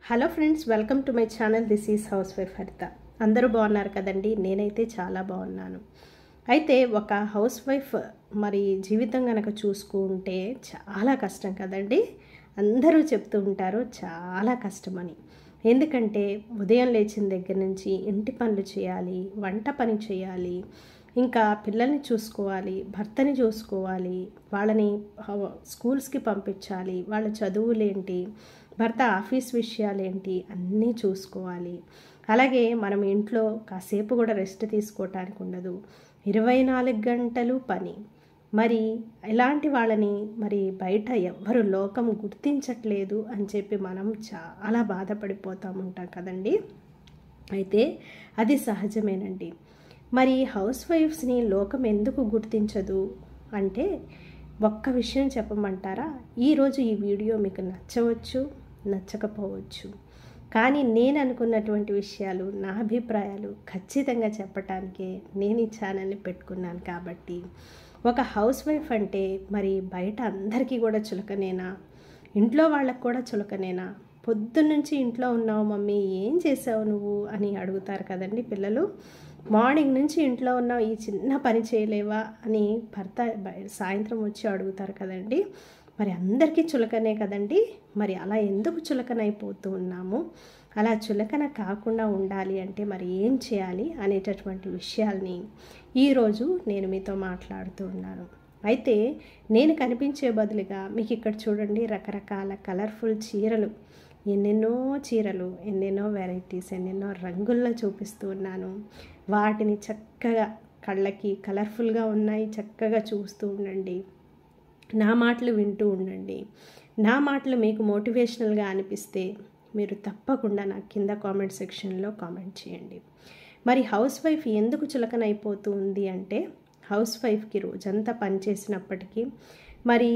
hello friends welcome to my channel this is housewife Haritha అందరూ బాగున్నారు కదండి నేనైతే చాలా బాగున్నాను అయితే ఒక హౌస్ వైఫ్ మరి జీవితం కనుక చూసుకుంటే చాలా కష్టం కదండి అందరూ చెప్తూ ఉంటారు చాలా కష్టమని ఎందుకంటే ఉదయం లేచిన దగ్గర నుంచి ఇంటి పనులు చేయాలి వంట పని చేయాలి ఇంకా పిల్లల్ని చూసుకోవాలి భర్తని చూసుకోవాలి వాళ్ళని హ- స్కూల్స్కి పంపించాలి వాళ్ళ చదువులేంటి భర్త ఆఫీస్ విషయాలేంటి అన్నీ చూసుకోవాలి అలాగే మనం ఇంట్లో కాసేపు కూడా రెస్ట్ తీసుకోవటానికి ఉండదు ఇరవై నాలుగు గంటలు పని మరి ఇలాంటి వాళ్ళని మరి బయట ఎవ్వరు లోకం గుర్తించట్లేదు అని చెప్పి మనం చాలా బాధపడిపోతూ ఉంటాం కదండి అయితే అది సహజమేనండి మరి హౌస్ వైఫ్స్ని లోకం ఎందుకు గుర్తించదు అంటే ఒక్క విషయం చెప్పమంటారా ఈరోజు ఈ వీడియో మీకు నచ్చవచ్చు నచ్చకపోవచ్చు కానీ నేను అనుకున్నటువంటి విషయాలు నా అభిప్రాయాలు ఖచ్చితంగా చెప్పటానికే నేను ఈ ఛానల్ని పెట్టుకున్నాను కాబట్టి ఒక హౌస్ వైఫ్ అంటే మరి బయట అందరికీ కూడా చులకనేనా ఇంట్లో వాళ్ళకు కూడా చులకనేనా పొద్దున్నుంచి ఇంట్లో ఉన్నావు మమ్మీ ఏం చేసావు నువ్వు అని అడుగుతారు కదండి పిల్లలు మార్నింగ్ నుంచి ఇంట్లో ఉన్నావు ఈ చిన్న పని చేయలేవా అని భర్త బయ- సాయంత్రం వచ్చి అడుగుతారు కదండి మరి అందరికీ చులకనే కదండి మరి అలా ఎందుకు చులకనైపోతూ ఉన్నాము అలా చులకన కాకుండా ఉండాలి అంటే మరి ఏం చేయాలి అనేటటువంటి విషయాల్ని ఈరోజు నేను మీతో మాట్లాడుతూ ఉన్నాను అయితే నేను కనిపించే బదులుగా మీకు ఇక్కడ చూడండి రకరకాల కలర్ఫుల్ చీరలు ఎన్నెన్నో చీరలు ఎన్నెన్నో వెరైటీస్ ఎన్నెన్నో రంగుల్లో చూపిస్తూ ఉన్నాను వాటిని చక్కగా కళ్ళకి కలర్ఫుల్గా ఉన్నాయి చక్కగా చూస్తూ ఉండండి నా మాటలు వింటూ ఉండండి నా మాటలు మీకు మోటివేషనల్గా అనిపిస్తే మీరు తప్పకుండా నాకు కింద కామెంట్ సెక్షన్లో కామెంట్ చేయండి మరి హౌస్ వైఫ్ ఎందుకు చులకనైపోతూ ఉంది అంటే హౌస్ వైఫ్కి రోజంతా పని చేసినప్పటికీ మరి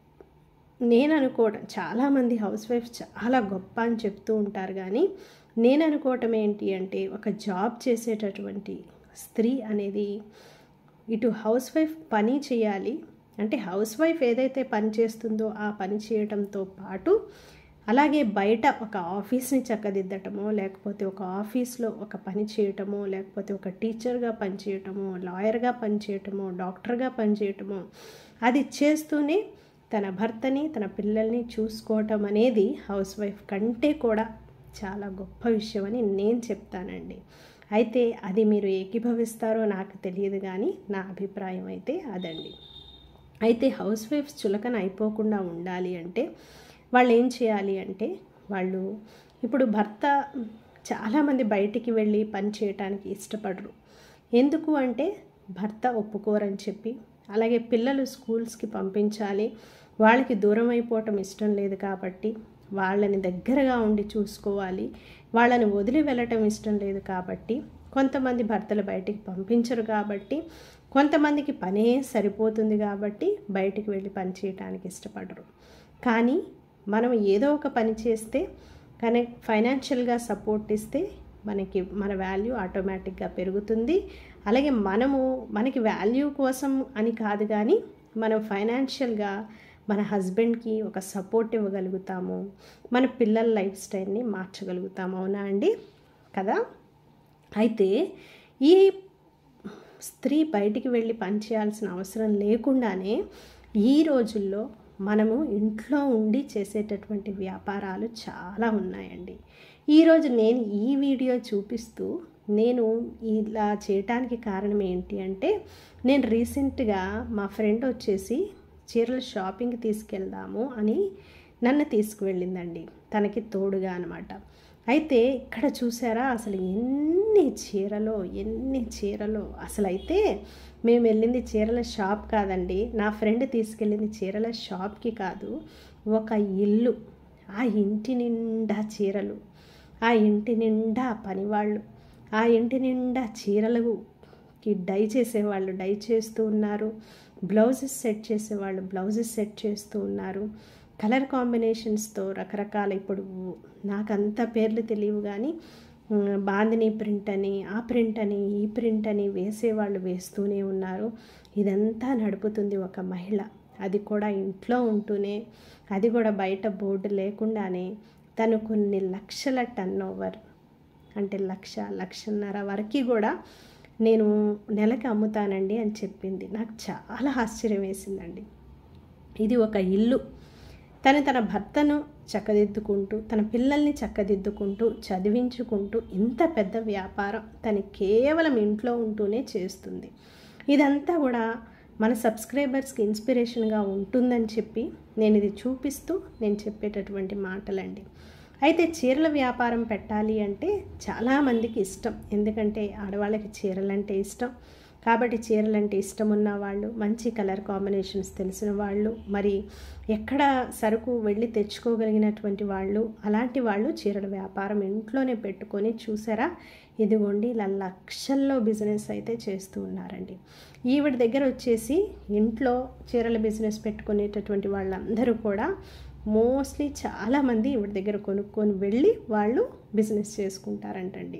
నేను అనుకోవటం చాలామంది హౌస్ వైఫ్ చాలా గొప్ప అని చెప్తూ ఉంటారు కానీ నేను అనుకోవటం ఏంటి అంటే ఒక జాబ్ చేసేటటువంటి స్త్రీ అనేది ఇటు హౌస్ వైఫ్ పని చేయాలి అంటే హౌస్ వైఫ్ ఏదైతే పని చేస్తుందో ఆ పని చేయటంతో పాటు అలాగే బయట ఒక ఆఫీస్ని చక్కదిద్దటమో లేకపోతే ఒక ఆఫీస్లో ఒక పని చేయటమో లేకపోతే ఒక టీచర్గా పనిచేయటమో లాయర్గా పనిచేయటమో డాక్టర్గా పనిచేయటమో అది చేస్తూనే తన భర్తని తన పిల్లల్ని చూసుకోవటం అనేది హౌస్ వైఫ్ కంటే కూడా చాలా గొప్ప విషయం అని నేను చెప్తానండి అయితే అది మీరు ఏకీభవిస్తారో నాకు తెలియదు కానీ నా అభిప్రాయం అయితే అదండి అయితే హౌస్ వైఫ్స్ చులకన అయిపోకుండా ఉండాలి అంటే వాళ్ళు ఏం చేయాలి అంటే వాళ్ళు ఇప్పుడు భర్త చాలామంది బయటికి వెళ్ళి పని చేయటానికి ఇష్టపడరు ఎందుకు అంటే భర్త ఒప్పుకోరని చెప్పి అలాగే పిల్లలు స్కూల్స్కి పంపించాలి వాళ్ళకి దూరం అయిపోవటం ఇష్టం లేదు కాబట్టి వాళ్ళని దగ్గరగా ఉండి చూసుకోవాలి వాళ్ళని వదిలి వెళ్ళటం ఇష్టం లేదు కాబట్టి కొంతమంది భర్తలు బయటికి పంపించరు కాబట్టి కొంతమందికి పనే సరిపోతుంది కాబట్టి బయటికి వెళ్ళి పని చేయడానికి ఇష్టపడరు కానీ మనం ఏదో ఒక పని చేస్తే కానీ ఫైనాన్షియల్గా సపోర్ట్ ఇస్తే మనకి మన వాల్యూ ఆటోమేటిక్గా పెరుగుతుంది అలాగే మనము మనకి వాల్యూ కోసం అని కాదు కానీ మనం ఫైనాన్షియల్గా మన హస్బెండ్కి ఒక సపోర్ట్ ఇవ్వగలుగుతాము మన పిల్లల లైఫ్ స్టైల్ని మార్చగలుగుతాము అవునా అండి కదా అయితే ఈ స్త్రీ బయటికి వెళ్ళి పని చేయాల్సిన అవసరం లేకుండానే ఈ రోజుల్లో మనము ఇంట్లో ఉండి చేసేటటువంటి వ్యాపారాలు చాలా ఉన్నాయండి ఈరోజు నేను ఈ వీడియో చూపిస్తూ నేను ఇలా చేయటానికి కారణం ఏంటి అంటే నేను రీసెంట్గా మా ఫ్రెండ్ వచ్చేసి చీరల షాపింగ్ తీసుకెళ్దాము అని నన్ను తీసుకువెళ్ళిందండి తనకి తోడుగా అనమాట అయితే ఇక్కడ చూసారా అసలు ఎన్ని చీరలో ఎన్ని చీరలో అసలు అయితే మేము వెళ్ళింది చీరల షాప్ కాదండి నా ఫ్రెండ్ తీసుకెళ్ళింది చీరల షాప్కి కాదు ఒక ఇల్లు ఆ ఇంటి నిండా చీరలు ఆ ఇంటి నిండా పనివాళ్ళు ఆ ఇంటి నిండా చీరలుకి డై చేసేవాళ్ళు డై చేస్తూ ఉన్నారు బ్లౌజెస్ సెట్ చేసేవాళ్ళు బ్లౌజెస్ సెట్ చేస్తూ ఉన్నారు కలర్ కాంబినేషన్స్తో రకరకాల ఇప్పుడు నాకంత పేర్లు తెలియవు కానీ ఉమ్, బాందిని ప్రింట్ అని ఆ ప్రింట్ అని ఈ ప్రింట్ అని వేసేవాళ్ళు వేస్తూనే ఉన్నారు ఇదంతా నడుపుతుంది ఒక మహిళ అది కూడా ఇంట్లో ఉంటూనే అది కూడా బయట బోర్డు లేకుండానే తను కొన్ని లక్షల టర్న్ ఓవర్ అంటే లక్ష లక్షన్నర వరకు కూడా నేను నెలకి అమ్ముతానండి అని చెప్పింది నాకు చాలా ఆశ్చర్యం వేసిందండి ఇది ఒక ఇల్లు తను తన భర్తను చక్కదిద్దుకుంటూ తన పిల్లల్ని చక్కదిద్దుకుంటూ చదివించుకుంటూ ఇంత పెద్ద వ్యాపారం తను కేవలం ఇంట్లో ఉంటూనే చేస్తుంది ఇదంతా కూడా మన సబ్స్క్రైబర్స్కి ఇన్స్పిరేషన్గా ఉంటుందని చెప్పి నేను ఇది చూపిస్తూ నేను చెప్పేటటువంటి మాటలండి అయితే చీరల వ్యాపారం పెట్టాలి అంటే చాలామందికి ఇష్టం ఎందుకంటే ఆడవాళ్ళకి చీరలంటే ఇష్టం కాబట్టి చీరలంటే ఇష్టం ఉన్న వాళ్ళు మంచి కలర్ కాంబినేషన్స్ తెలిసిన వాళ్ళు మరి ఎక్కడ సరుకు వెళ్ళి తెచ్చుకోగలిగినటువంటి వాళ్ళు అలాంటి వాళ్ళు చీరల వ్యాపారం ఇంట్లోనే పెట్టుకొని చూసారా ఇదిగోండి ఇలా లక్షల్లో బిజినెస్ అయితే చేస్తూ ఉన్నారండి ఈవిడ దగ్గర వచ్చేసి ఇంట్లో చీరల బిజినెస్ పెట్టుకునేటటువంటి వాళ్ళందరూ కూడా మోస్ట్లీ చాలామంది ఈవిడ దగ్గర కొనుక్కొని వెళ్ళి వాళ్ళు బిజినెస్ చేసుకుంటారంటండి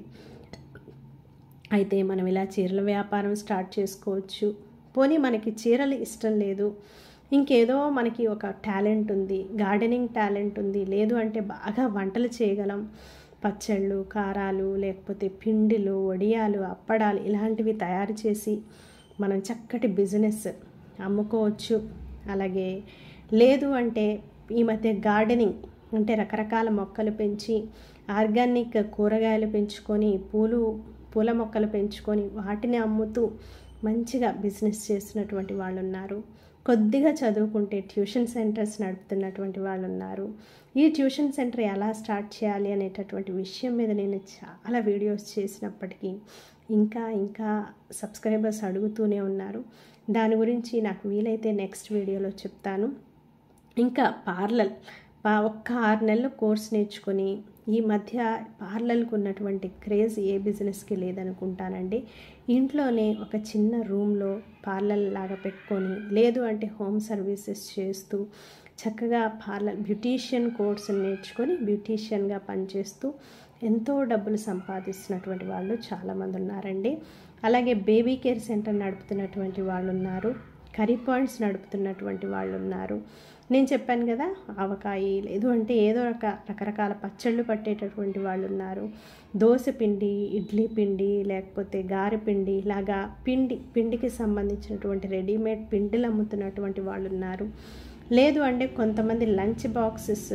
అయితే మనం ఇలా చీరల వ్యాపారం స్టార్ట్ చేసుకోవచ్చు పోనీ మనకి చీరలు ఇష్టం లేదు ఇంకేదో మనకి ఒక టాలెంట్ ఉంది గార్డెనింగ్ టాలెంట్ ఉంది లేదు అంటే బాగా వంటలు చేయగలం పచ్చళ్ళు కారాలు లేకపోతే పిండిలు వడియాలు అప్పడాలు ఇలాంటివి తయారు చేసి మనం చక్కటి బిజినెస్ అమ్ముకోవచ్చు అలాగే లేదు అంటే ఈ మధ్య గార్డెనింగ్ అంటే రకరకాల మొక్కలు పెంచి ఆర్గానిక్ కూరగాయలు పెంచుకొని పూలు పూల మొక్కలు పెంచుకొని వాటిని అమ్ముతూ మంచిగా బిజినెస్ చేస్తున్నటువంటి వాళ్ళు ఉన్నారు కొద్దిగా చదువుకుంటే ట్యూషన్ సెంటర్స్ నడుపుతున్నటువంటి వాళ్ళు ఉన్నారు ఈ ట్యూషన్ సెంటర్ ఎలా స్టార్ట్ చేయాలి అనేటటువంటి విషయం మీద నేను చాలా వీడియోస్ చేసినప్పటికీ ఇంకా ఇంకా సబ్స్క్రైబర్స్ అడుగుతూనే ఉన్నారు దాని గురించి నాకు వీలైతే నెక్స్ట్ వీడియోలో చెప్తాను ఇంకా పార్లర్ ఒక్క ఆరు నెలలు కోర్స్ నేర్చుకొని ఈ మధ్య పార్లర్కి ఉన్నటువంటి క్రేజ్ ఏ బిజినెస్కి లేదనుకుంటానండి ఇంట్లోనే ఒక చిన్న రూమ్లో పార్లర్ లాగా పెట్టుకొని లేదు అంటే హోమ్ సర్వీసెస్ చేస్తూ చక్కగా పార్లర్ బ్యూటీషియన్ కోర్స్ నేర్చుకొని బ్యూటీషియన్గా పనిచేస్తూ ఎంతో డబ్బులు సంపాదిస్తున్నటువంటి వాళ్ళు చాలామంది ఉన్నారండి అలాగే బేబీ కేర్ సెంటర్ నడుపుతున్నటువంటి వాళ్ళు ఉన్నారు కర్రీ పాయింట్స్ నడుపుతున్నటువంటి వాళ్ళు ఉన్నారు నేను చెప్పాను కదా ఆవకాయ లేదు అంటే ఏదో రక రకరకాల పచ్చళ్ళు పట్టేటటువంటి వాళ్ళు ఉన్నారు దోశ పిండి ఇడ్లీ పిండి లేకపోతే గారె పిండి ఇలాగా పిండి పిండికి సంబంధించినటువంటి రెడీమేడ్ పిండిలు అమ్ముతున్నటువంటి వాళ్ళు ఉన్నారు లేదు అంటే కొంతమంది లంచ్ బాక్సెస్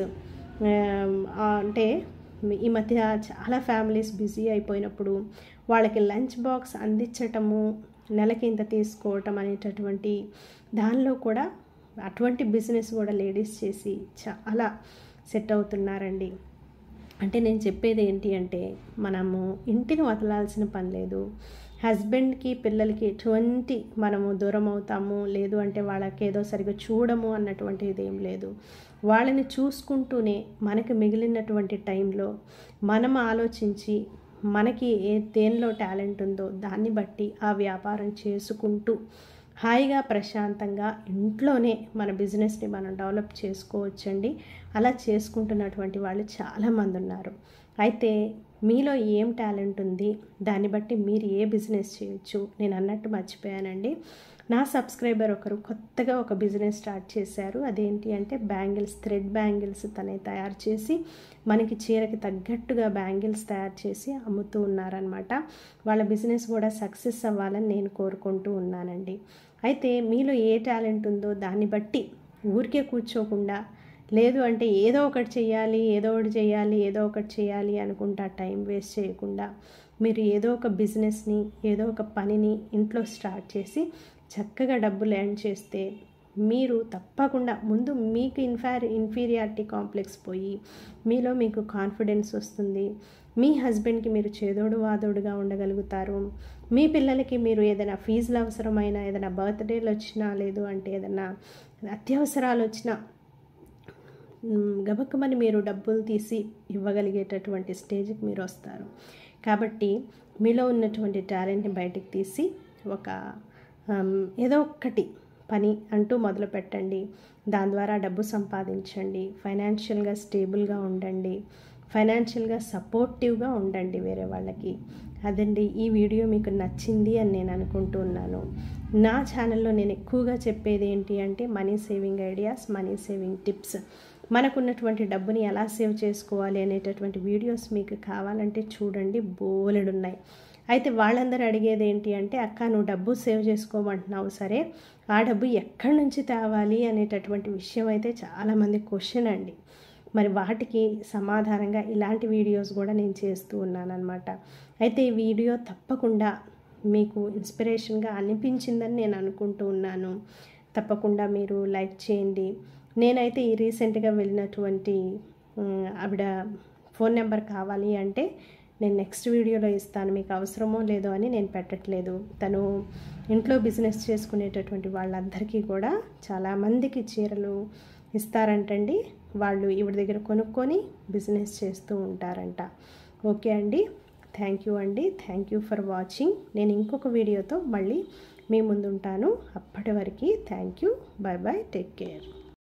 అంటే ఈ మధ్య చాలా ఫ్యామిలీస్ బిజీ అయిపోయినప్పుడు వాళ్ళకి లంచ్ బాక్స్ అందించటము నెలకి ఇంత తీసుకోవటం అనేటటువంటి దానిలో కూడా అటువంటి బిజినెస్ కూడా లేడీస్ చేసి చాలా సెట్ అవుతున్నారండి అంటే నేను చెప్పేది ఏంటి అంటే మనము ఇంటిని వదలాల్సిన పని లేదు హస్బెండ్కి పిల్లలకి ఎటువంటి మనము దూరం అవుతాము లేదు అంటే వాళ్ళకి ఏదో సరిగ్గా చూడము అన్నటువంటిది ఏం లేదు వాళ్ళని చూసుకుంటూనే మనకి మిగిలినటువంటి టైంలో మనం ఆలోచించి మనకి ఏ దేనిలో టాలెంట్ ఉందో దాన్ని బట్టి ఆ వ్యాపారం చేసుకుంటూ హాయిగా ప్రశాంతంగా ఇంట్లోనే మన బిజినెస్ని మనం డెవలప్ చేసుకోవచ్చండి అలా చేసుకుంటున్నటువంటి వాళ్ళు చాలామంది ఉన్నారు అయితే మీలో ఏం టాలెంట్ ఉంది దాన్ని బట్టి మీరు ఏ బిజినెస్ చేయొచ్చు నేను అన్నట్టు మర్చిపోయానండి నా సబ్స్క్రైబర్ ఒకరు కొత్తగా ఒక బిజినెస్ స్టార్ట్ చేశారు అదేంటి అంటే బ్యాంగిల్స్ థ్రెడ్ బ్యాంగిల్స్ తనే తయారు చేసి మనకి చీరకి తగ్గట్టుగా బ్యాంగిల్స్ తయారు చేసి అమ్ముతూ ఉన్నారనమాట వాళ్ళ బిజినెస్ కూడా సక్సెస్ అవ్వాలని నేను కోరుకుంటూ ఉన్నానండి అయితే మీలో ఏ టాలెంట్ ఉందో దాన్ని బట్టి ఊరికే కూర్చోకుండా లేదు అంటే ఏదో ఒకటి చేయాలి ఏదో ఒకటి చేయాలి ఏదో ఒకటి చేయాలి అనుకుంటా టైం వేస్ట్ చేయకుండా మీరు ఏదో ఒక బిజినెస్ని ఏదో ఒక పనిని ఇంట్లో స్టార్ట్ చేసి చక్కగా డబ్బులు ఎర్న్ చేస్తే మీరు తప్పకుండా ముందు మీకు ఇన్ఫారి ఇన్ఫీరియారిటీ కాంప్లెక్స్ పోయి మీలో మీకు కాన్ఫిడెన్స్ వస్తుంది మీ హస్బెండ్కి మీరు చేదోడు వాదోడుగా ఉండగలుగుతారు మీ పిల్లలకి మీరు ఏదైనా ఫీజులు అవసరమైన ఏదైనా బర్త్డేలు వచ్చినా లేదు అంటే ఏదైనా అత్యవసరాలు వచ్చినా గబక్కమని మీరు డబ్బులు తీసి ఇవ్వగలిగేటటువంటి స్టేజ్కి మీరు వస్తారు కాబట్టి మీలో ఉన్నటువంటి టాలెంట్ని బయటికి తీసి ఒక ఏదో ఒక్కటి పని అంటూ మొదలు పెట్టండి దాని ద్వారా డబ్బు సంపాదించండి ఫైనాన్షియల్గా స్టేబుల్గా ఉండండి ఫైనాన్షియల్గా సపోర్టివ్గా ఉండండి వేరే వాళ్ళకి అదండి ఈ వీడియో మీకు నచ్చింది అని నేను అనుకుంటున్నాను నా ఛానల్లో నేను ఎక్కువగా చెప్పేది ఏంటి అంటే money saving ideas money saving tips మనకున్నటువంటి డబ్బుని ఎలా సేవ్ చేసుకోవాలి అనేటటువంటి వీడియోస్ మీకు కావాలంటే చూడండి బోలెడున్నాయి అయితే వాళ్ళందరూ అడిగేది ఏంటి అంటే అక్క నువ్వు డబ్బు సేవ్ చేసుకోమంటున్నావు సరే ఆ డబ్బు ఎక్కడి నుంచి తేవాలి అనేటటువంటి విషయం అయితే చాలామంది క్వశ్చన్ అండి మరి వాటికి సమాధానంగా ఇలాంటి వీడియోస్ కూడా నేను చేస్తూ ఉన్నాను అనమాట అయితే ఈ వీడియో తప్పకుండా మీకు ఇన్స్పిరేషన్గా అనిపించిందని నేను అనుకుంటూ ఉన్నాను తప్పకుండా మీరు లైక్ చేయండి నేనైతే ఈ రీసెంట్గా వెళ్ళినటువంటి ఉమ్, ఆవిడ ఫోన్ నెంబర్ కావాలి అంటే నేను నెక్స్ట్ వీడియోలో ఇస్తాను మీకు అవసరమో లేదో అని నేను పెట్టట్లేదు తను ఇంట్లో బిజినెస్ చేసుకునేటటువంటి వాళ్ళందరికీ కూడా చాలామందికి చీరలు ఇస్తారంటండి వాళ్ళు ఈవిడ దగ్గర కొనుక్కొని బిజినెస్ చేస్తూ ఉంటారంట ఓకే అండి థ్యాంక్ యూ అండి థ్యాంక్ యూ ఫర్ వాచింగ్ నేను ఇంకొక వీడియోతో మళ్ళీ మీ ముందుంటాను అప్పటి వరకు thank you bye bye take care